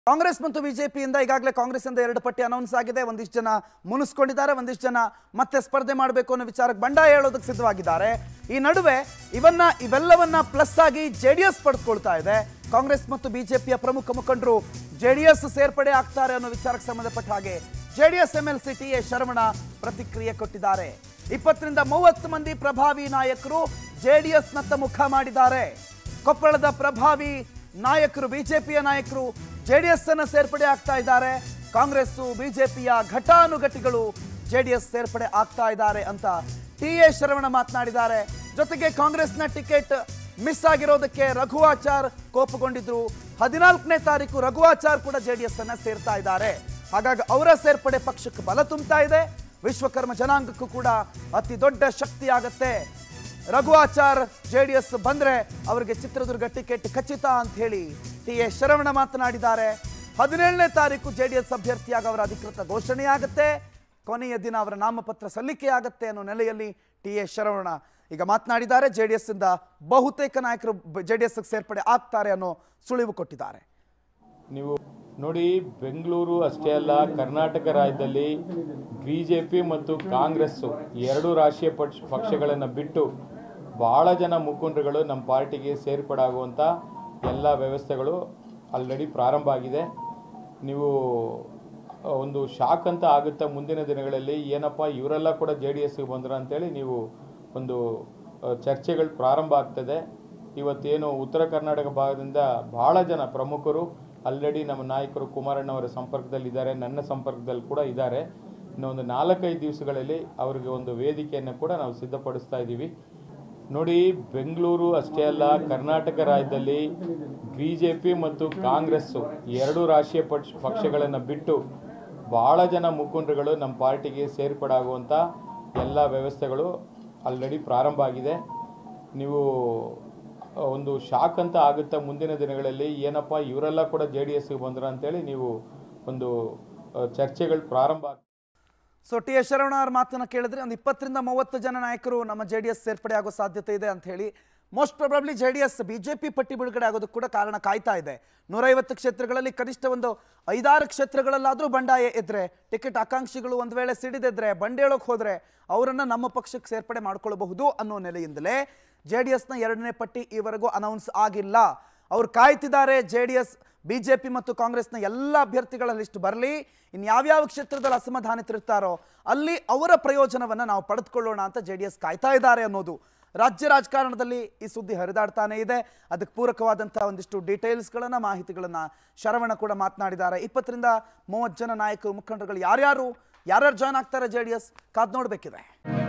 ಕಾಂಗ್ರೆಸ್ ಮತ್ತು ಬಿಜೆಪಿಯಿಂದ ಈಗಾಗಲೇ ಕಾಂಗ್ರೆಸ್ಸಿಂದ ಎರಡು ಪಟ್ಟಿ ಅನೌನ್ಸ್ ಆಗಿದೆ ಒಂದಿಷ್ಟು ಜನ ಮುನಿಸ್ಕೊಂಡಿದ್ದಾರೆ ಒಂದಿಷ್ಟು ಜನ ಮತ್ತೆ ಸ್ಪರ್ಧೆ ಮಾಡಬೇಕು ಅನ್ನೋ ವಿಚಾರಕ್ಕೆ ಬಂಡಾಯ ಹೇಳೋದಕ್ಕೆ ಸಿದ್ಧವಾಗಿದ್ದಾರೆ ಈ ನಡುವೆ ಇವನ್ನ ಇವೆಲ್ಲವನ್ನ ಪ್ಲಸ್ ಆಗಿ ಜೆ ಡಿ ಎಸ್ ಪಡೆದುಕೊಳ್ತಾ ಇದೆ ಕಾಂಗ್ರೆಸ್ ಮತ್ತು ಬಿಜೆಪಿಯ ಪ್ರಮುಖ ಮುಖಂಡರು ಜೆ ಡಿ ಎಸ್ ಸೇರ್ಪಡೆ ಆಗ್ತಾರೆ ಅನ್ನೋ ವಿಚಾರಕ್ಕೆ ಸಂಬಂಧಪಟ್ಟ ಹಾಗೆ J D S M L C T A Sharavana ಪ್ರತಿಕ್ರಿಯೆ ಕೊಟ್ಟಿದ್ದಾರೆ ಇಪ್ಪತ್ತರಿಂದ ಮೂವತ್ತು ಮಂದಿ ಪ್ರಭಾವಿ ನಾಯಕರು ಜೆ ಡಿ ಎಸ್ನತ್ತ ಮುಖ ಮಾಡಿದ್ದಾರೆ ಕೊಪ್ಪಳದ ಪ್ರಭಾವಿ ನಾಯಕರು ಬಿಜೆಪಿಯ ನಾಯಕರು ಜೆಡಿಎಸ್ ಅನ್ನ ಸೇರ್ಪಡೆ ಆಗ್ತಾ ಇದ್ದಾರೆ ಕಾಂಗ್ರೆಸ್ಸು ಬಿಜೆಪಿಯ ಘಟಾನುಘಟಿಗಳು ಜೆಡಿಎಸ್ ಸೇರ್ಪಡೆ ಆಗ್ತಾ ಇದ್ದಾರೆ ಅಂತ ಟಿ ಎ ಶರವಣ ಮಾತನಾಡಿದ್ದಾರೆ ಜೊತೆಗೆ ಕಾಂಗ್ರೆಸ್ನ ಟಿಕೆಟ್ ಮಿಸ್ ಆಗಿರೋದಕ್ಕೆ ರಘುವಾಚಾರ್ ಕೋಪಗೊಂಡಿದ್ರು ಹದಿನಾಲ್ಕನೇ ತಾರೀಕು ರಘುವಾಚಾರ್ ಕೂಡ ಜೆಡಿಎಸ್ ಅನ್ನ ಸೇರ್ತಾ ಇದ್ದಾರೆ ಹಾಗಾಗಿ ಅವರ ಸೇರ್ಪಡೆ ಪಕ್ಷಕ್ಕೆ ಬಲ ತುಂಬ್ತಾ ಇದೆ ವಿಶ್ವಕರ್ಮ ಜನಾಂಗಕ್ಕೂ ಕೂಡ ಅತಿ ದೊಡ್ಡ ಶಕ್ತಿ ಆಗತ್ತೆ ರಘುವಾಚಾರ್ ಜೆ ಡಿ ಎಸ್ ಬಂದ್ರೆ ಅವರಿಗೆ ಚಿತ್ರದುರ್ಗ ಟಿಕೆಟ್ ಖಚಿತ ಅಂತ ಹೇಳಿ ಟಿ ಎ ಶರವಣ ಮಾತನಾಡಿದ್ದಾರೆ ಹದಿನೇಳನೇ ತಾರೀಕು ಜೆ ಡಿ ಎಸ್ ಅಭ್ಯರ್ಥಿಯಾಗಿ ಅವರ ಅಧಿಕೃತ ಘೋಷಣೆಯಾಗುತ್ತೆ ಕೊನೆಯ ದಿನ ಅವರ ನಾಮಪತ್ರ ಸಲ್ಲಿಕೆ ಆಗುತ್ತೆ ಅನ್ನೋ ನೆಲೆಯಲ್ಲಿ ಟಿ ಎ ಶರವಣ ಈಗ ಮಾತನಾಡಿದ್ದಾರೆ ಜೆ ಡಿ ಎಸ್ ಇಂದ ಬಹುತೇಕ ನಾಯಕರು ಜೆ ಡಿ ಎಸ್ ಸೇರ್ಪಡೆ ಆಗ್ತಾರೆ ಅನ್ನೋ ಸುಳಿವು ಕೊಟ್ಟಿದ್ದಾರೆ ನೀವು ನೋಡಿ ಬೆಂಗಳೂರು ಅಷ್ಟೇ ಅಲ್ಲ ಕರ್ನಾಟಕ ರಾಜ್ಯದಲ್ಲಿ ಬಿ ಜೆ ಪಿ ಮತ್ತು ಕಾಂಗ್ರೆಸ್ಸು ಎರಡು ರಾಷ್ಟ್ರೀಯ ಪಕ್ಷ ಪಕ್ಷಗಳನ್ನು ಬಿಟ್ಟು ಭಾಳ ಜನ ಮುಖಂಡರುಗಳು ನಮ್ಮ ಪಾರ್ಟಿಗೆ ಸೇರ್ಪಡಾಗುವಂಥ ಎಲ್ಲ ವ್ಯವಸ್ಥೆಗಳು ಆಲ್ರೆಡಿ ಪ್ರಾರಂಭ ಆಗಿದೆ ನೀವು ಆ, ಒಂದು ಶಾಕ್ ಅಂತ ಆಗುತ್ತೆ ಮುಂದಿನ ದಿನಗಳಲ್ಲಿ ಏನಪ್ಪ ಇವರೆಲ್ಲ ಕೂಡ ಜೆ ಡಿ ಎಸ್ಗೆ ಬಂದ್ರ ಅಂತೇಳಿ ನೀವು ಒಂದು ಆ, ಚರ್ಚೆಗಳು ಪ್ರಾರಂಭ ಆಗ್ತದೆ ಇವತ್ತೇನು ಉತ್ತರ ಕರ್ನಾಟಕ ಭಾಗದಿಂದ ಭಾಳ ಜನ ಪ್ರಮುಖರು ಆಲ್ರೆಡಿ ನಮ್ಮ ನಾಯಕರು ಕುಮಾರಣ್ಣವರ ಸಂಪರ್ಕದಲ್ಲಿದ್ದಾರೆ ನನ್ನ ಸಂಪರ್ಕದಲ್ಲಿ ಕೂಡ ಇದ್ದಾರೆ ಇನ್ನೊಂದು ನಾಲ್ಕೈದು ದಿವಸಗಳಲ್ಲಿ ಅವರಿಗೆ ಒಂದು ವೇದಿಕೆಯನ್ನು ಕೂಡ ನಾವು ಸಿದ್ಧಪಡಿಸ್ತಾ ಇದ್ದೀವಿ ನೋಡಿ ಬೆಂಗಳೂರು ಅಷ್ಟೇ ಅಲ್ಲ ಕರ್ನಾಟಕ ರಾಜ್ಯದಲ್ಲಿ ಬಿ ಜೆ ಪಿ ಮತ್ತು ಕಾಂಗ್ರೆಸ್ಸು ಎರಡು ರಾಷ್ಟ್ರೀಯ ಪಕ್ಷ ಪಕ್ಷಗಳನ್ನು ಬಿಟ್ಟು ಭಾಳ ಜನ ಮುಖಂಡರುಗಳು ನಮ್ಮ ಪಾರ್ಟಿಗೆ ಸೇರ್ಪಡಾಗುವಂಥ ಎಲ್ಲ ವ್ಯವಸ್ಥೆಗಳು ಆಲ್ರೆಡಿ ಪ್ರಾರಂಭ ಆಗಿದೆ ನೀವು ಆ, ಒಂದು ಶಾಕ್ ಅಂತ ಆಗುತ್ತೆ ಮುಂದಿನ ದಿನಗಳಲ್ಲಿ ಏನಪ್ಪ ಇವರೆಲ್ಲ ಕೂಡ ಜೆ ಡಿ ಎಸ್ಗೆ ಬಂದ್ರ ಅಂತೇಳಿ ನೀವು ಒಂದು ಆ, ಚರ್ಚೆಗಳು ಪ್ರಾರಂಭ ಆಗ್ತದೆ ಸೊ ಟಿ ಎಸ್ ಶರವಣ ಅವ್ರ ಮಾತನ್ನ ಕೇಳಿದ್ರೆ ಒಂದು ಇಪ್ಪತ್ತರಿಂದ ಮೂವತ್ತು ಜನ ನಾಯಕರು ನಮ್ಮ ಜೆ ಡಿ ಎಸ್ ಸೇರ್ಪಡೆ ಆಗೋ ಸಾಧ್ಯತೆ ಇದೆ ಅಂತ ಹೇಳಿ most probably J D S BJP ಪಟ್ಟಿ ಬಿಡುಗಡೆ ಆಗೋದಕ್ಕೆ ಕೂಡ ಕಾರಣ ಕಾಯ್ತಾ ಇದೆ ನೂರೈವತ್ತು ಕ್ಷೇತ್ರಗಳಲ್ಲಿ ಕನಿಷ್ಠ ಒಂದು ಐದಾರು ಕ್ಷೇತ್ರಗಳಲ್ಲಾದರೂ ಬಂಡಾಯ ಇದ್ರೆ ಟಿಕೆಟ್ ಆಕಾಂಕ್ಷಿಗಳು ಒಂದು ವೇಳೆ ಸಿಡಿದಿದ್ರೆ ಬಂಡೇಳೋಕೆ ಹೋದ್ರೆ ಅವರನ್ನ ನಮ್ಮ ಪಕ್ಷಕ್ಕೆ ಸೇರ್ಪಡೆ ಮಾಡ್ಕೊಳ್ಬಹುದು ಅನ್ನೋ ನೆಲೆಯಿಂದಲೇ ಜೆ ಡಿ ಎಸ್ನ ಎರಡನೇ ಪಟ್ಟಿ ಈವರೆಗೂ ಅನೌನ್ಸ್ ಆಗಿಲ್ಲ ಅವ್ರು ಕಾಯ್ತಿದ್ದಾರೆ ಜೆ ಡಿ ಎಸ್ ಬಿಜೆಪಿ ಮತ್ತು ಕಾಂಗ್ರೆಸ್ನ ಎಲ್ಲ ಅಭ್ಯರ್ಥಿಗಳ ಲಿಸ್ಟ್ ಬರಲಿ ಇನ್ನು ಯಾವ್ಯಾವ ಕ್ಷೇತ್ರದಲ್ಲಿ ಅಸಮಾಧಾನಿತರಿರ್ತಾರೋ ಅಲ್ಲಿ ಅವರ ಪ್ರಯೋಜನವನ್ನು ನಾವು ಪಡೆದುಕೊಳ್ಳೋಣ ಅಂತ ಜೆ ಡಿ ಎಸ್ ಕಾಯ್ತಾ ಇದ್ದಾರೆ ಅನ್ನೋದು ರಾಜ್ಯ ರಾಜಕಾರಣದಲ್ಲಿ ಈ ಸುದ್ದಿ ಹರಿದಾಡ್ತಾನೆ ಇದೆ ಅದಕ್ಕೆ ಪೂರಕವಾದಂಥ ಒಂದಿಷ್ಟು ಡೀಟೇಲ್ಸ್ಗಳನ್ನು ಮಾಹಿತಿಗಳನ್ನು ಶರವಣ ಕೂಡ ಮಾತನಾಡಿದ್ದಾರೆ ಇಪ್ಪತ್ತರಿಂದ ಮೂವತ್ತು ಜನ ನಾಯಕರು ಮುಖಂಡರುಗಳು ಯಾರ್ಯಾರು ಯಾರ್ಯಾರು ಜಾಯ್ನ್ ಆಗ್ತಾರೆ ಜೆ ಡಿ ಎಸ್ ಕಾದ್ ನೋಡಬೇಕಿದೆ